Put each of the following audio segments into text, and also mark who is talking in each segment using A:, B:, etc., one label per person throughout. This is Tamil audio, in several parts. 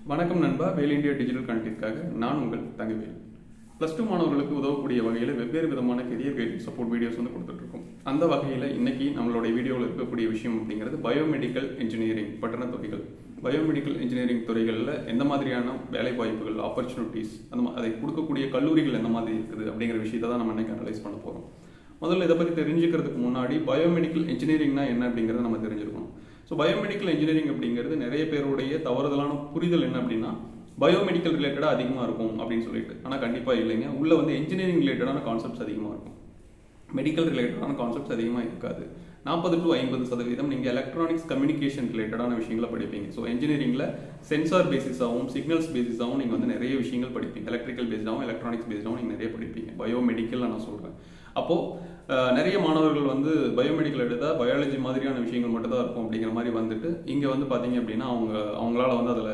A: வணக்கம் நண்பா வேல் இந்தியா டிஜிட்டல் கண்டென்ட்காக நான் உங்கள் தங்கவேல் ப்ளஸ் டூ மாணவர்களுக்கு உதவக்கூடிய வகையில் வெவ்வேறு விதமான கெரியர் கைட் சப்போர்ட் வீடியோஸ் வந்து கொடுத்துட்டு இருக்கோம் அந்த வகையில் இன்னைக்கு நம்மளுடைய வீடியோவில் இருக்கக்கூடிய விஷயம் அப்படிங்கிறது பயோமெடிக்கல் இன்ஜினியரிங் பட்டண துறைகள் பயோமெடிக்கல் இன்ஜினியரிங் துறைகளில் எந்த மாதிரியான வேலை வாய்ப்புகள் ஆப்பர்ச்சுனிட்டிஸ் அந்த மா- அதை கொடுக்கக்கூடிய கல்லூரிகள் எந்த மாதிரி இருக்குது அப்படிங்கிற விஷயத்தை தான் நம்ம இன்னைக்கு அனலைஸ் பண்ண போகிறோம் முதல்ல இதை பற்றி தெரிஞ்சுக்கிறதுக்கு முன்னாடி பயோமெடிக்கல் இன்ஜினியரிங்னா என்ன அப்படிங்கிறத நம்ம தெரிஞ்சிருக்கணும் ஸோ பயோமெடிக்கல் இன்ஜினியரிங் அப்படிங்கிறது நிறைய பேருடைய தவறுதலான புரிதல் என்ன அப்படின்னா பயோமெடிக்கல் ரிலேட்டடாக அதிகமாக இருக்கும் அப்படின்னு சொல்லிட்டு ஆனால் கண்டிப்பாக இல்லைங்க உள்ள வந்து இன்ஜினியரிங் ரிலேட்டடான கான்செப்ட்ஸ் அதிகமாக இருக்கும் மெடிக்கல் ரிலேட்டடான கான்செப்ட்ஸ் அதிகமாக இருக்காது நாற்பது டு ஐம்பது சதவீதம் நீங்கள் எலக்ட்ரானிக்ஸ் கம்யூனிகேஷன் ரிலேட்டடான விஷயங்களை படிப்பீங்க ஸோ இன்ஜினியரிங்கில் சென்சார் பேசிஸாகவும் சிக்னல்ஸ் பேசிஸாகவும் நீங்கள் வந்து நிறைய விஷயங்கள் படிப்பீங்க எலக்ட்ரிக்கல் பேஸ்டாகவும் எலக்ட்ரானிக்ஸ் பேஸ்டாகவும் நீங்கள் நிறைய படிப்பீங்க பயோமெடிக்கல் நான் சொல்கிறேன் அப்போது அஹ், நிறைய மாணவர்கள் வந்து பயோமெடிக்கல் எடுத்தால் பயாலஜி மாதிரியான விஷயங்கள் மட்டும் தான் இருக்கும் அப்படிங்கிற மாதிரி வந்துட்டு இங்கே வந்து பார்த்தீங்க அப்படின்னா அவங்க அவங்களால வந்து அதில்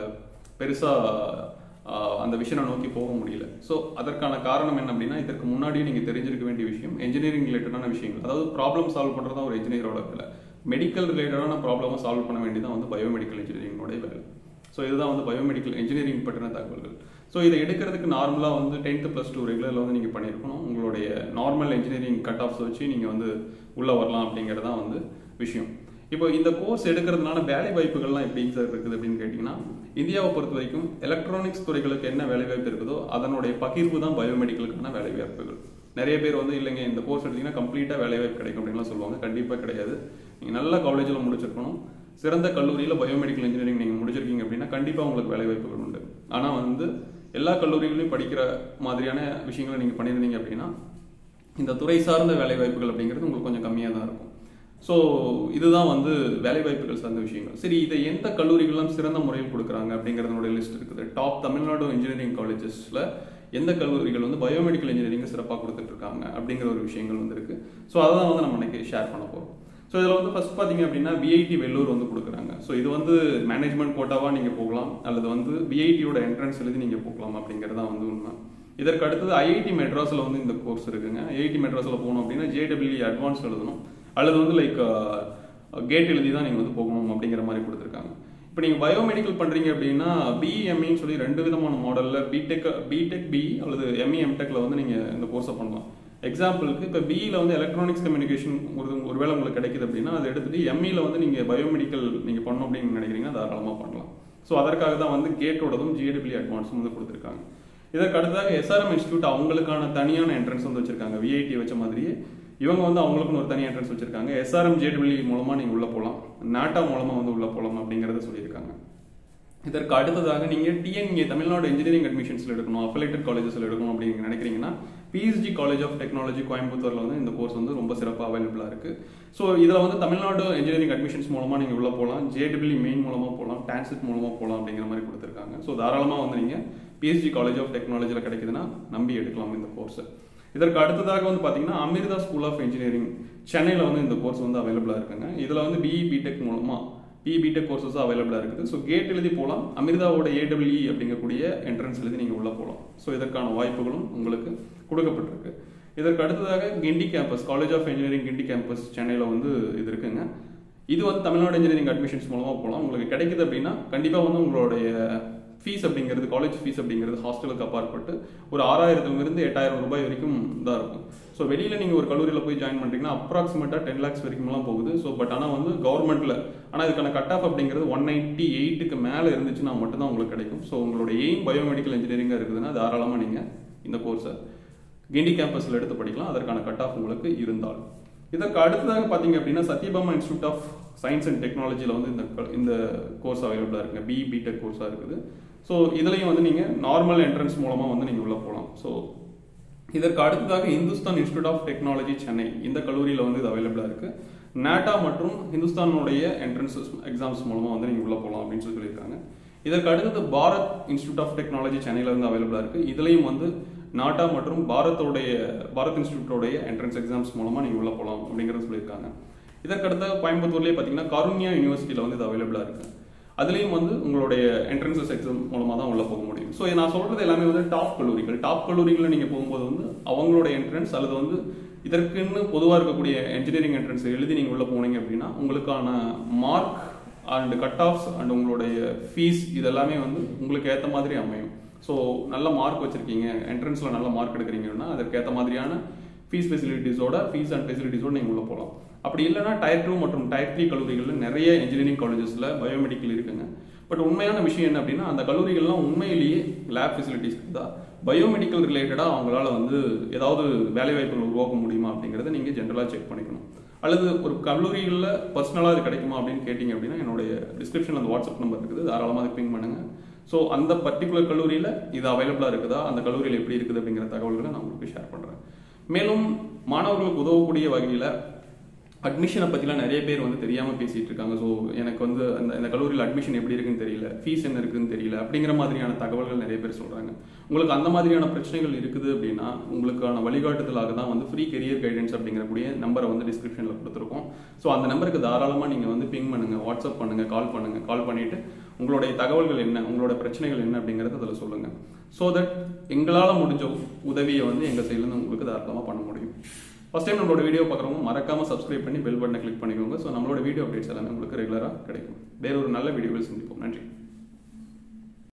A: பெருசாக அந்த விஷனை நோக்கி போக முடியல ஸோ அதற்கான காரணம் என்ன அப்படின்னா இதற்கு முன்னாடியே நீங்கள் தெரிஞ்சிருக்க வேண்டிய விஷயம் இன்ஜினியரிங் ரிலேட்டடான விஷயங்கள் அதாவது ப்ராப்ளம் சால்வ் பண்ணுறது தான் ஒரு இன்ஜினியரோட வேலை மெடிக்கல் ரிலேட்டடான ப்ராப்ளமை சால்வ் பண்ண வேண்டியதான் வந்து பயோமெடிக்கல் இன்ஜினியரிங்கோட வேலை ஸோ இதுதான் வந்து பயோமெடிக்கல் இன்ஜினியரிங் பற்றின தகவல்கள் ஸோ இதை எடுக்கிறதுக்கு நார்மலாக வந்து டென்த்து ப்ளஸ் டூ ரெகுலரில் வந்து நீங்கள் பண்ணியிருக்கணும் உங்களுடைய நார்மல் இன்ஜினியரிங் கட் ஆஃப்ஸ் வச்சு நீங்கள் வந்து உள்ளே வரலாம் அப்படிங்கிறது தான் வந்து விஷயம் இப்போ இந்த கோர்ஸ் எடுக்கிறதுனால வேலை வாய்ப்புகள்லாம் எப்படி சார் இருக்குது அப்படின்னு கேட்டிங்கன்னா இந்தியாவை பொறுத்த வரைக்கும் எலக்ட்ரானிக்ஸ் துறைகளுக்கு என்ன வேலை வாய்ப்பு இருக்குதோ அதனுடைய பகிர்வு தான் பயோமெடிக்கலுக்கான வேலை வாய்ப்புகள் நிறைய பேர் வந்து இல்லைங்க இந்த கோர்ஸ் எடுத்தீங்கன்னா கம்ப்ளீட்டாக வேலை வாய்ப்பு கிடைக்கும் அப்படின்லாம் சொல்லுவாங்க கண்டிப்பாக கிடையாது நீங்கள் நல்ல காலேஜில் முடிச்சிருக்கணும் சிறந்த கல்லூரியில் பயோமெடிக்கல் இன்ஜினியரிங் நீங்கள் முடிச்சிருக்கீங்க அப்படின்னா கண்டிப்பாக உங்களுக்கு வேலை வாய்ப்புகள் உண்டு ஆனால் வந்து எல்லா கல்லூரிகளிலும் படிக்கிற மாதிரியான விஷயங்களை நீங்கள் பண்ணியிருந்தீங்க அப்படின்னா இந்த துறை சார்ந்த வேலை வாய்ப்புகள் அப்படிங்கிறது உங்களுக்கு கொஞ்சம் கம்மியாக தான் இருக்கும் ஸோ இதுதான் வந்து வேலை வாய்ப்புகள் சார்ந்த விஷயங்கள் சரி இதை எந்த கல்லூரிகளும் சிறந்த முறையில் கொடுக்குறாங்க அப்படிங்கிறதோட லிஸ்ட் இருக்குது டாப் தமிழ்நாடு இன்ஜினியரிங் காலேஜஸில் எந்த கல்லூரிகள் வந்து பயோமெடிக்கல் இன்ஜினியரிங் சிறப்பாக கொடுத்துட்டு இருக்காங்க அப்படிங்கிற ஒரு விஷயங்கள் வந்து இருக்கு ஸோ அதை தான் வந்து நம்ம இன்னைக்கு ஷேர் பண்ண போகிறோம் ஸோ இதில் வந்து ஃபர்ஸ்ட் பார்த்தீங்க அப்படின்னா விஐடி வெள்ளூர் வந்து கொடுக்குறாங்க ஸோ இது வந்து மேனேஜ்மெண்ட் கோட்டாவாக நீங்கள் போகலாம் அல்லது வந்து விஐடியோட என்ட்ரன்ஸ் எழுதி நீங்கள் போகலாம் அப்படிங்கிறது தான் வந்து உண்மை இதற்கு அடுத்தது ஐஐடி மெட்ராஸில் வந்து இந்த கோர்ஸ் இருக்குங்க ஐஐடி மெட்ராஸில் போகணும் அப்படின்னா ஜேடபிள்யூ அட்வான்ஸ் எழுதணும் அல்லது வந்து லைக் கேட் எழுதி தான் நீங்கள் வந்து போகணும் அப்படிங்கிற மாதிரி கொடுத்துருக்காங்க இப்போ நீங்கள் பயோமெடிக்கல் பண்ணுறீங்க அப்படின்னா பிஇஎம்இன்னு சொல்லி ரெண்டு விதமான மாடலில் பிடெக் பிடெக் பி அல்லது எம்இ எம்டெக்கில் வந்து நீங்கள் இந்த கோர்ஸை பண்ணலாம் எக்ஸாம்பிளுக்கு இப்போ பிஇல வந்து எலக்ட்ரானிக்ஸ் கம்யூனிகேஷன் ஒரு ஒருவேளை உங்களுக்கு கிடைக்குது அப்படின்னா அதை எடுத்துட்டு எம்இல வந்து நீங்கள் பயோமெடிக்கல் நீங்கள் பண்ணணும் அப்படின்னு நினைக்கிறீங்கன்னா தாராளமாக பண்ணலாம் ஸோ அதற்காக தான் வந்து கேட்டோடதும் ஜிஏடபிள்யூ அட்வான்ஸும் வந்து கொடுத்துருக்காங்க இதற்கு அடுத்ததாக எஸ்ஆர்எம் இன்ஸ்டியூட் அவங்களுக்கான தனியான என்ட்ரன்ஸ் வந்து வச்சிருக்காங்க விஐடி வச்ச மாதிரியே இவங்க வந்து அவங்களுக்குன்னு ஒரு தனி என்ட்ரன்ஸ் வச்சிருக்காங்க எஸ்ஆர்எம் ஜேடபிள்யூ மூலமா நீங்க உள்ள போகலாம் நாட்டா மூலமா வந்து உள்ள போகலாம் அப்படிங்கறத சொல்லியிருக்காங்க இதற்கு அடுத்ததாக நீங்க டிஎன்ஏ தமிழ்நாடு இன்ஜினியரிங் அட்மிஷன்ஸ்ல எடுக்கணும் அஃபிலேட்டட் காலேஜஸ்ல எடுக்கணும் அப்படின்னு நினைக்கிறீங்கன்னா பிஎஸ்ஜி காலேஜ் ஆஃப் டெக்னாலஜி கோயம்புத்தூர்ல வந்து இந்த கோர்ஸ் வந்து ரொம்ப சிறப்பாக அவைலபிளா இருக்கு ஸோ இதுல வந்து தமிழ்நாடு இன்ஜினியரிங் அட்மிஷன்ஸ் மூலமா நீங்க உள்ள போகலாம் ஜேடபிள்யூ மெயின் மூலமா போகலாம் டான்சிட் மூலமா போகலாம் அப்படிங்கிற மாதிரி கொடுத்துருக்காங்க ஸோ தாராளமா வந்து நீங்க பிஎஸ்ஜி காலேஜ் ஆஃப் டெக்னாலஜியில் கிடைக்குதுன்னா நம்பி எடுக்கலாம் இந்த கோர்ஸை இதற்கு அடுத்ததாக வந்து பார்த்தீங்கன்னா அமிர்தா ஸ்கூல் ஆஃப் இன்ஜினியரிங் சென்னையில் வந்து இந்த கோர்ஸ் வந்து அவைலபிளாக இருக்குங்க இதில் வந்து பிஇ பிடெக் மூலமாக பிஇ பிடெக் கோர்சஸ் அவைலபிளாக இருக்குது ஸோ கேட் எழுதி போகலாம் அமிர்தாவோட ஏடபிள்இ அப்படிங்கக்கூடிய என்ட்ரன்ஸ் எழுதி நீங்கள் உள்ள போகலாம் ஸோ இதற்கான வாய்ப்புகளும் உங்களுக்கு கொடுக்கப்பட்டிருக்கு இதற்கு அடுத்ததாக Guindy campus college of engineering Guindy campus சென்னையில் வந்து இது இருக்குங்க இது வந்து தமிழ்நாடு இன்ஜினியரிங் அட்மிஷன்ஸ் மூலமாக போகலாம் உங்களுக்கு கிடைக்குது அப்படின்னா கண்டிப்பாக வந்து உங்களுடைய ஃபீஸ் அப்படிங்கிறது காலேஜ் ஃபீஸ் அப்படிங்கிறது ஹாஸ்டலுக்கு அப்பாற்பட்டு ஒரு ஆறாயிரத்துலேருந்து எட்டாயிரம் ரூபாய் வரைக்கும் தான் இருக்கும் ஸோ வெளியில் நீங்கள் ஒரு கல்லூரியில் போய் ஜாயின் பண்ணுறீங்கன்னா அப்ராக்சிமேட்டாக டென் லேக்ஸ் வரைக்கும்லாம் போகுது ஸோ பட் ஆனால் வந்து கவர்மெண்ட்டில் ஆனால் இதுக்கான கட் ஆஃப் அப்படிங்கிறது ஒன் நைன்ட்டி எயிட்டுக்கு மேலே இருந்துச்சுன்னா மட்டும்தான் உங்களுக்கு கிடைக்கும் ஸோ உங்களோட எய்ம் பயோமெடிக்கல் இன்ஜினியரிங்காக இருக்குதுன்னா தாராளமாக நீங்கள் இந்த கோர்ஸை கிண்டி கேம்பஸில் எடுத்து படிக்கலாம் அதற்கான கட் ஆஃப் உங்களுக்கு இருந்தால் இதற்கு அடுத்ததாக பார்த்தீங்க அப்படின்னா Sathyabama institute of science and டெக்னாலஜியில் வந்து இந்த க- இந்த கோர்ஸ் அவைலபிளாக இருக்குங்க பிஇ பிடெக் கோர்ஸாக இருக்குது ஸோ இதுலேயும் வந்து நீங்கள் நார்மல் என்ட்ரன்ஸ் மூலமாக வந்து நீங்கள் உள்ளே போகலாம் ஸோ இதற்கு அடுத்ததாக Hindustan institute of technology Chennai இந்த கல்லூரியில் வந்து இது அவைலபிளாக இருக்கு நாட்டா மற்றும் ஹிந்துஸ்தானுடைய என்ட்ரன்சஸ் எக்ஸாம்ஸ் மூலமாக வந்து நீங்கள் உள்ளே போகலாம் அப்படின்னு சொல்லி சொல்லியிருக்காங்க இதற்கு அடுத்தது பாரத் இன்ஸ்டியூட் ஆஃப் டெக்னாலஜி சென்னையில் வந்து அவைலபிளாக இருக்கு இதுலேயும் வந்து நாட்டா மற்றும் பாரத்தோடைய பாரத் இன்ஸ்டியூட்டோடைய என்ட்ரன்ஸ் எக்ஸாம்ஸ் மூலமாக நீங்கள் உள்ளே போகலாம் அப்படிங்கிறத சொல்லியிருக்காங்க இதற்கு அடுத்த கோயம்புத்தூர்லேயே பார்த்தீங்கன்னா கருண்யா யூனிவர்சிட்டியில் வந்து இது அவைலபிளாக இருக்கு அதுலேயும் வந்து உங்களுடைய என்ட்ரன்சஸ் எக்ஸாம் மூலமாக தான் உள்ளே போக முடியும் ஸோ நான் சொல்றது எல்லாமே வந்து டாப் கல்லூரிகள் டாப் கல்லூரிகளில் நீங்கள் போகும்போது வந்து அவங்களோட என்ட்ரன்ஸ் அல்லது வந்து இதற்குன்னு பொதுவாக இருக்கக்கூடிய இன்ஜினியரிங் என்ட்ரன்ஸ் எழுதி நீங்கள் உள்ளே போனீங்க அப்படின்னா உங்களுக்கான mark and cut offs and உங்களுடைய ஃபீஸ் இதெல்லாமே வந்து உங்களுக்கு ஏற்ற மாதிரி அமையும் ஸோ நல்ல மார்க் வச்சிருக்கீங்க என்ட்ரன்ஸில் நல்ல மார்க் எடுக்கிறீங்கன்னா அதற்கு ஏற்ற மாதிரியான ஃபீஸ் ஃபெசிலிட்டிஸோட ஃபீஸ் அண்ட் ஃபெசிலிட்டிஸோட நீங்கள் உள்ள போகலாம் அப்படி இல்லைனா டயர் டூ மற்றும் டயர் த்ரீ கல்லூரிகளில் நிறைய இன்ஜினியரிங் காலேஜஸில் பயோமெடிக்கல் இருக்குங்க பட் உண்மையான விஷயம் என்ன அப்படின்னா அந்த கல்லூரிகள்லாம் உண்மையிலேயே லேப் ஃபெசிலிட்டிஸ் தான் பயோமெடிக்கல் ரிலேட்டடாக அவங்களால வந்து ஏதாவது வேலைவாய்ப்புகள் உருவாக்க முடியுமா அப்படிங்கிறத நீங்கள் ஜென்ரலாக செக் பண்ணிக்கணும் அல்லது ஒரு கல்லூரிகளில் பர்சனலாக அது கிடைக்குமா அப்படின்னு கேட்டிங்க அப்படின்னா என்னுடைய டிஸ்கிரிப்ஷனில் அந்த வாட்ஸ்அப் நம்பர் இருக்குது தாராளமாக அதை பிங் பண்ணுங்க ஸோ அந்த பர்டிகுலர் கல்லூரியில் இது அவைலபிளாக இருக்குதா அந்த கல்லூரியில் எப்படி இருக்குது அப்படிங்கிற தகவல்களை நான் உங்களுக்கு ஷேர் பண்ணுறேன் மேலும் மாணவர்களுக்கு உதவக்கூடிய வகையில் அட்மிஷனை பற்றிலாம் நிறைய பேர் வந்து தெரியாமல் பேசிகிட்டு இருக்காங்க ஸோ எனக்கு வந்து அந்த இந்த கல்லூரியில் அட்மிஷன் எப்படி இருக்குன்னு தெரியல ஃபீஸ் என்ன இருக்குன்னு தெரியல அப்படிங்கிற மாதிரியான தகவல்கள் நிறைய பேர் சொல்கிறாங்க உங்களுக்கு அந்த மாதிரியான பிரச்சனைகள் இருக்குது அப்படின்னா உங்களுக்கான வழிகாட்டுதலாக தான் வந்து ஃப்ரீ கெரியர் கைடன்ஸ் அப்படிங்கிறக்கூடிய நம்பரை வந்து டிஸ்கிரிப்ஷனில் கொடுத்துருக்கோம் ஸோ அந்த நம்பருக்கு தாராளமாக நீங்கள் வந்து பிங் பண்ணுங்கள் வாட்ஸ்அப் பண்ணுங்கள் கால் பண்ணுங்கள் கால் பண்ணிவிட்டு உங்களுடைய தகவல்கள் என்ன உங்களோட பிரச்சனைகள் என்ன அப்படிங்கிறத அதில் சொல்லுங்கள் ஸோ தட் எங்களால் முடிஞ்ச உதவியை வந்து எங்கள் சைட்லேருந்து உங்களுக்கு தாராளமாக பண்ண முடியும் ஃபஸ்ட் டைம் நம்மளோட வீடியோ பார்க்குறவங்க மறக்காம சப்ஸ்கிரைப் பண்ணி பெல் பட்டனை கிளிக் பண்ணிக்கோங்க ஸோ நம்மளோட வீடியோ அப்டேட்ஸ் எல்லாமே உங்களுக்கு ரெகுலராக கிடைக்கும் வேற ஒரு நல்ல வீடியோவில் சந்திப்போம் நன்றி